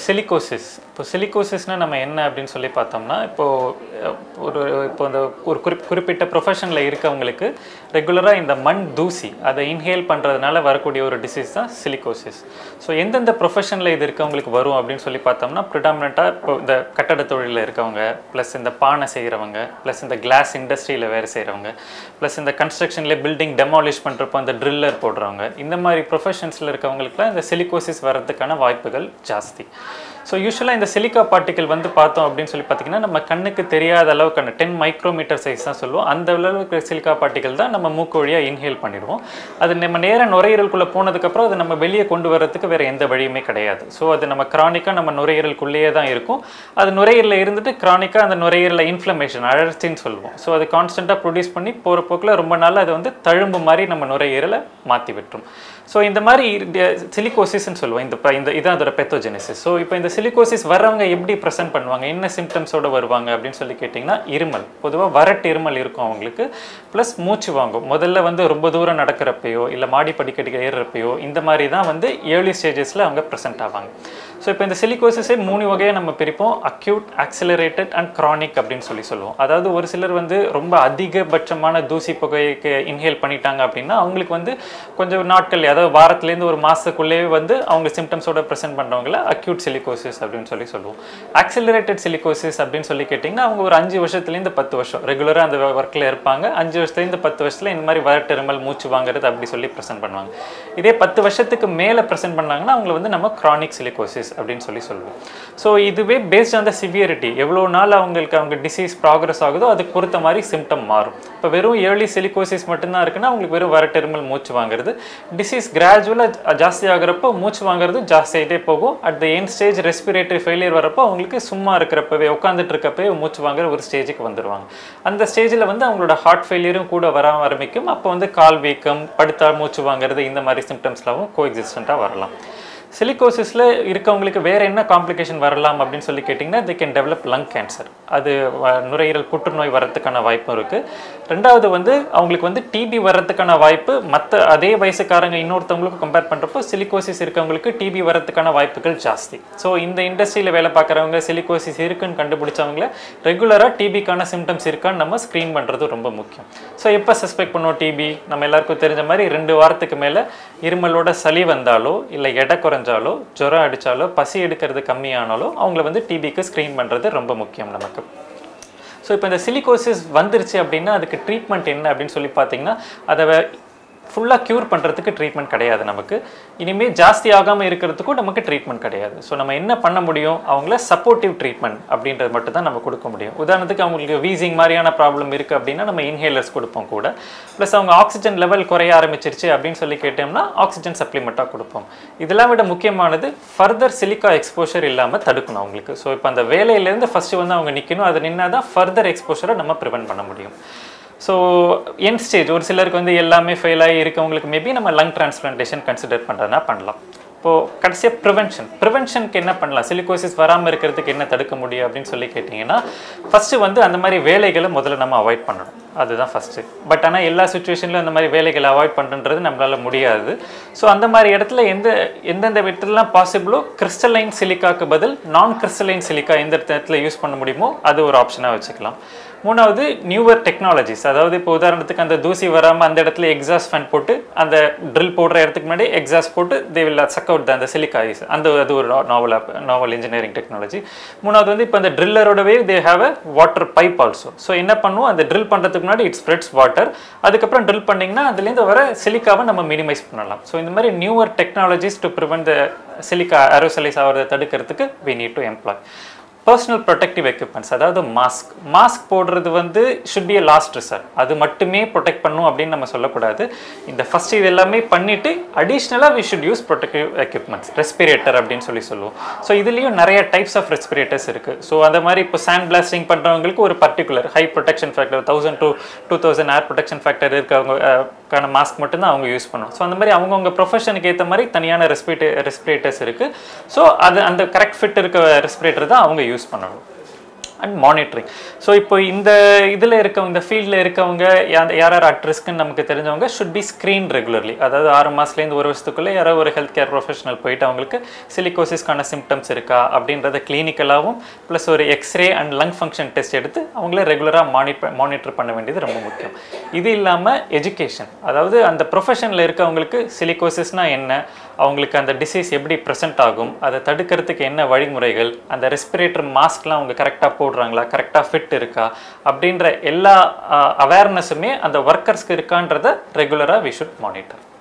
silicosis இப்போ சிலிகோசிஸ்னால் நம்ம என்ன அப்படின்னு சொல்லி பார்த்தோம்னா இப்போது ஒரு இப்போ இந்த ஒரு குறிப் குறிப்பிட்ட ப்ரொஃபஷனில் இருக்கவங்களுக்கு ரெகுலராக இந்த மண் தூசி அதை இன்ஹேல் பண்ணுறதுனால வரக்கூடிய ஒரு டிசீஸ் தான் சிலிகோசிஸ் ஸோ எந்தெந்த ப்ரொஃபஷனில் இது இருக்கவங்களுக்கு வரும் அப்படின்னு சொல்லி பார்த்தோம்னா ப்ரிடாமினண்ட்டாக இப்போ இந்த கட்டட தொழிலில் இருக்கவங்க ப்ளஸ் இந்த பானை செய்கிறவங்க ப்ளஸ் இந்த கிளாஸ் இண்டஸ்ட்ரியில் வேலை செய்கிறவங்க ப்ளஸ் இந்த கன்ஸ்ட்ரக்ஷனில் பில்டிங் டெமாலிஷ் பண்ணுறப்போ அந்த ட்ரில்லர் போடுறவங்க இந்த மாதிரி ப்ரொஃபஷன்ஸில் இருக்கவங்களுக்குலாம் இந்த சிலிகோசிஸ் வர்றதுக்கான வாய்ப்புகள் ஜாஸ்தி ஸோ யூஸ்வலாக இந்த சிலிக்கா பார்ட்டிக்கல் வந்து பார்த்தோம் அப்படின்னு சொல்லி பார்த்தீங்கன்னா நம்ம கண்ணுக்கு தெரியாத அளவுக்கான டென் மைக்ரோமீட்டர் சைஸ் தான் சொல்லுவோம் அந்த அளவுக்கு சிலிக்கா பார்ட்டிக்கல் தான் நம்ம மூக்கு வழியாக இன்ஹேல் பண்ணிடுவோம் அது நம்ம நேராக நுரையீரலுக்குள்ளே போனதுக்கப்புறம் அதை நம்ம வெளியே கொண்டு வரதுக்கு வேறு எந்த வழியுமே கிடையாது ஸோ அது நம்ம கிரானிக்காக நம்ம நுரையீரலுக்குள்ளேயே தான் இருக்கும் அது நுரையீரலில் இருந்துட்டு கிரானிக்காக அந்த நுரையீரலில் இன்ஃப்ளமேஷன் அழற்சின்னு சொல்லுவோம் ஸோ அது கான்ஸ்டண்ட்டாக ப்ரொடியூஸ் பண்ணி போகிற போக்கில் ரொம்ப நாள் அது வந்து தழும்பு மாதிரி நம்ம நுரையீரலை மாற்றி விட்டுரும் ஸோ இந்த மாதிரி சிலிகோசிஸ்ன்னு சொல்லுவோம் இந்த ப- இந்த இதான் அதோட பெத்தோஜெனிசிஸ் ஸோ இப்போ இந்த சிலிகோசிஸ் வர்றவங்க எப்படி ப்ரெசென்ட் பண்ணுவாங்க என்ன சிம்டம்ஸோட வருவாங்க அப்படின்னு சொல்லி கேட்டிங்கன்னா இருமல் பொதுவாக வறட்டு இருமல் இருக்கும் அவங்களுக்கு ப்ளஸ் மூச்சு வாங்கும் முதல்ல வந்து ரொம்ப தூரம் நடக்கிறப்பையோ இல்லை மாடி படிக்கட்டுக்கு ஏறுறப்பையோ இந்த மாதிரி தான் வந்து ஏர்லி ஸ்டேஜஸில் அவங்க ப்ரெசென்ட் ஆவாங்க ஸோ இப்போ இந்த சிலிகோசிஸே மூணு வகையாக நம்ம பிரிப்போம் அக்யூட் ஆக்சிலரேட்டட் அண்ட் chronic அப்படின்னு சொல்லி சொல்லுவோம் அதாவது ஒரு சிலர் வந்து ரொம்ப அதிகபட்சமான தூசி புகைக்கு இன்ஹேல் பண்ணிட்டாங்க அப்படின்னா அவங்களுக்கு வந்து கொஞ்சம் நாட்கள் அதாவது வாரத்துலேருந்து ஒரு மாதத்துக்குள்ளேயே வந்து அவங்க சிம்டம்ஸோட ப்ரெசென்ட் பண்ணுறவங்கள அக்யூட் சிலிகோசிஸ் அப்படின்னு சொல்லி சொல்லுவோம் ஆக்சிலரேட்டட் சிலிகோசிஸ் அப்படின்னு சொல்லி கேட்டிங்கன்னா அவங்க ஒரு அஞ்சு வருஷத்துலேருந்து பத்து வருஷம் ரெகுலராக அந்த ஒர்க்கில் இருப்பாங்க அஞ்சு வருஷத்துலேருந்து பத்து வருஷத்தில் இந்த மாதிரி வறட்டிருமல் மூச்சு வாங்குறது அப்படி சொல்லி ப்ரெசென்ட் பண்ணுவாங்க இதே பத்து வருஷத்துக்கு மேலே ப்ரெசென்ட் பண்ணாங்கன்னா அவங்களை வந்து நம்ம chronic சிலிகோசிஸ் அப்படின்னு சொல்லி சொல்லுவோம் ஸோ இதுவே பேஸ்ட் ஆன் த சிவியரிட்டி எவ்வளோ நாள் அவங்களுக்கு அவங்க டிசீஸ் ப்ராக்ரஸ் ஆகுதோ அதுக்கு பொறுத்த மாதிரி சிம்டம் மாறும் இப்போ வெறும் ஏர்லி சிலிகோசிஸ் மட்டும்தான் இருக்குன்னா அவங்களுக்கு வெறும் வரட்டெருமல் மூச்சு வாங்குறது டிசீஸ் கிராஜுவலாக ஜாஸ்தி ஆகுறப்போ மூச்சு வாங்குறது ஜாஸ்தி ஆகிட்டே போகும் at the end stage respiratory failure வரப்போ அவங்களுக்கு சும்மா இருக்கிறப்பவே உட்காந்துட்டு இருக்கப்பவே மூச்சு வாங்குற ஒரு ஸ்டேஜுக்கு வந்துடுவாங்க அந்த ஸ்டேஜில் வந்து அவங்களோட ஹார்ட் ஃபெயிலியரும் கூட வர ஆரம்பிக்கும் அப்போ வந்து கால் வீக்கம் படுத்தால் மூச்சு வாங்குறது இந்த மாதிரி சிம்டம்ஸ்லாம் கோ எக்ஸிஸ்டண்ட்டாக வரலாம் சிலிகோசிஸில் இருக்கவங்களுக்கு வேறு என்ன காம்ப்ளிகேஷன் வரலாம் அப்படின்னு சொல்லி கேட்டிங்கன்னா they can develop lung cancer அது வ- நுரையீரல் புற்றுநோய் வரதுக்கான வாய்ப்பும் இருக்குது ரெண்டாவது வந்து அவங்களுக்கு வந்து டிபி வர்றதுக்கான வாய்ப்பு மற்ற அதே வயசுக்காரங்க இன்னொருத்தவங்களுக்கு கம்பேர் பண்ணுறப்போ சிலிகோசிஸ் இருக்கவங்களுக்கு டிபி வரதுக்கான வாய்ப்புகள் ஜாஸ்தி ஸோ இந்த இண்டஸ்ட்ரியில் வேலை பார்க்குறவங்க சிலிகோசிஸ் இருக்குன்னு கண்டுபிடிச்சவங்கள ரெகுலராக டிபிக்கான சிம்டம்ஸ் இருக்கான்னு நம்ம ஸ்க்ரீன் பண்ணுறது ரொம்ப முக்கியம் ஸோ எப்போ சஸ்பெக்ட் பண்ணோம் டிபி நம்ம எல்லாருக்கும் தெரிஞ்ச மாதிரி ரெண்டு வாரத்துக்கு மேலே இருமலோட சளி வந்தாலோ இல்லை எடை குறைஞ்சாலோ ஜுரம் அடித்தாலோ பசி எடுக்கிறது கம்மியானாலோ அவங்கள வந்து டிபிக்கு ஸ்க்ரீன் பண்ணுறது ரொம்ப முக்கியம் நமக்கு ஸோ இப்போ இந்த சிலிகோசிஸ் வந்துருச்சு அப்படின்னா அதுக்கு ட்ரீட்மெண்ட் என்ன அப்படின்னு சொல்லி பார்த்தீங்கன்னா அதை ஃபுல்லாக க்யூர் பண்ணுறதுக்கு ட்ரீட்மெண்ட் கிடையாது நமக்கு இனிமேல் ஜாஸ்தி ஆகாமல் இருக்கிறதுக்கும் நமக்கு ட்ரீட்மெண்ட் கிடையாது ஸோ நம்ம என்ன பண்ண முடியும் அவங்கள சப்போர்ட்டிவ் ட்ரீட்மெண்ட் அப்படின்றது மட்டும் தான் நம்ம கொடுக்க முடியும் உதாரணத்துக்கு அவங்களுக்கு வீசிங் மாதிரியான ப்ராப்ளம் இருக்குது அப்படின்னா நம்ம இன்ஹேலர்ஸ் கொடுப்போம் கூட ப்ளஸ் அவங்க ஆக்சிஜன் லெவல் குறைய ஆரம்பிச்சிருச்சு அப்படின்னு சொல்லி கேட்டோம்னா ஆக்சிஜன் சப்ளிமெண்ட்டாக கொடுப்போம் இதெல்லாம் விட முக்கியமானது ஃபர்தர் சிலிக்கா எக்ஸ்போஷர் இல்லாமல் தடுக்கணும் அவங்களுக்கு ஸோ இப்போ அந்த வேலையிலேருந்து ஃபஸ்ட்டு வந்து அவங்க நிற்கணும் அது நின்னா தான் ஃபர்தர் எக்ஸ்போஷரை நம்ம ப்ரிவென்ட் பண்ண முடியும் ஸோ என் ஸ்டேஜ் ஒரு சிலருக்கு வந்து எல்லாமே ஃபெயில் ஆகி இருக்கவங்களுக்கு மேபி நம்ம லங் டிரான்ஸ்பிளான்டேஷன் கன்சிடர் பண்ணுறதுனா பண்ணலாம் இப்போது கடைசியாக ப்ரிவென்ஷன் ப்ரிவென்ஷனுக்கு என்ன பண்ணலாம் சிலிகோசிஸ் வராமல் இருக்கிறதுக்கு என்ன தடுக்க முடியும் அப்படின்னு சொல்லி கேட்டிங்கன்னா ஃபஸ்ட்டு வந்து அந்த மாதிரி வேலைகளை முதல்ல நம்ம அவாய்ட் பண்ணணும் அதுதான் ஃபஸ்ட்டு பட் ஆனால் எல்லா சுச்சுவேஷன்லையும் அந்த மாதிரி வேலைகளை அவாய்ட் பண்ணுன்றது நம்மளால முடியாது ஸோ அந்த மாதிரி இடத்துல எந்த எந்தெந்த இடத்துலலாம் பாசிபிளோ கிறிஸ்டலைன் சிலிக்காக்கு பதில் நான் கிறிஸ்டலைன் சிலிக்கா எந்த இடத்துல யூஸ் பண்ண முடியுமோ அது ஒரு ஆப்ஷனாக வச்சுக்கலாம் மூணாவது நியூவர் டெக்னாலஜிஸ் அதாவது இப்போ உதாரணத்துக்கு அந்த தூசி வராமல் அந்த இடத்துல எக்ஸாஸ்ட் ஃபேன் போட்டு அந்த ட்ரில் போடுற இடத்துக்கு முன்னாடி எக்ஸாஸ்ட் போட்டு தே வில் சக் அவுட் அந்த சிலிக்காய்ஸ் அந்த அது ஒரு நாவல் நாவல் இன்ஜினியரிங் டெக்னாலஜி மூணாவது வந்து இப்போ அந்த ட்ரில்லரோடவே they have a water pipe also so என்ன பண்ணுவோம் அந்த ட்ரில் பண்ணுறதுக்கு முன்னாடி இட் ஸ்ப்ரெட்ஸ் வாட்டர் அதுக்கப்புறம் ட்ரில் பண்ணிங்கன்னா அதுலேருந்து வர சிலிக்காவை நம்ம மினிமைஸ் பண்ணலாம் ஸோ இந்த மாதிரி newer technologies to prevent the silica aerosolise ஆகிறத தடுக்கிறதுக்கு we need to employ personal protective equipments அதாவது மாஸ்க் மாஸ்க் போடுறது வந்து should be a last resort அது மட்டுமே ப்ரொடெக்ட் பண்ணும் அப்படின்னு நம்ம சொல்லக்கூடாது இந்த ஃபர்ஸ்ட் இது எல்லாமே பண்ணிட்டு அடிஷ்னலாக we should use protective equipments respirator அப்படின்னு சொல்லி சொல்லுவோம் ஸோ இதுலேயும் நிறைய டைப்ஸ் ஆஃப் ரெஸ்பிரேட்டர்ஸ் இருக்குது ஸோ அந்த மாதிரி இப்போ சாண்ட் பிளாஸ்டிங் பண்ணுறவங்களுக்கு ஒரு particular high protection factor thousand to two thousand air protection factor இருக்கவங்க அஹ், கான மாஸ்க் மட்டும்தான் அவங்க யூஸ் பண்ணுவோம் ஸோ அந்த மாதிரி அவங்கவுங்க ப்ரொஃபஷனுக்கு ஏற்ற மாதிரி தனியான ரெஸ்பிரேட்டர் ரெஸ்பிரேட்டர்ஸ் இருக்குது ஸோ அது அந்த கரெக்ட் ஃபிட் இருக்க ரெஸ்பிரேட்டர் தான் அவங்க யூஸ் பண்ணணும் அண்ட் மானிட்டரிங் ஸோ இப்போ இந்த இதில் இருக்கவங்க இந்த ஃபீல்டில் இருக்கவங்க யா- யார் யார் அட் ரிஸ்க்குன்னு நமக்கு தெரிஞ்சவங்க ஷுட் பி ஸ்க்ரீன் ரெகுலர்லி அதாவது ஆறு மாதத்துலேருந்து ஒரு வருஷத்துக்குள்ளே யாரோ ஒரு ஹெல்த் கேர் ப்ரொஃபஷனல் போயிட்டு அவங்களுக்கு சிலிகோசிஸ்க்கான சிம்டம்ஸ் இருக்கா அப்படின்றத கிளினிக்கலாகவும் ப்ளஸ் ஒரு x-ray and lung function test எடுத்து அவங்கள ரெகுலராக மானிட்டர் மானிட்டர் பண்ண வேண்டியது ரொம்ப முக்கியம் இது இல்லாமல் எஜுகேஷன் அதாவது அந்த ப்ரொஃபஷனில் இருக்கவங்களுக்கு சிலிகோசிஸ்னா என்ன அவங்களுக்கு அந்த டிசீஸ் எப்படி ப்ரெசென்ட் ஆகும் அதை தடுக்கிறதுக்கு என்ன வழிமுறைகள் அந்த ரெஸ்பிரேட்டர் மாஸ்க்லாம் அவங்க கரெக்டாக போடுறாங்களா கரெக்டாக ஃபிட் இருக்கா அப்படின்ற எல்லா அவேர்னஸுமே அந்த ஒர்க்கர்ஸ்க்கு இருக்கான்றதை ரெகுலராக வி ஷுட் மானிட்டர்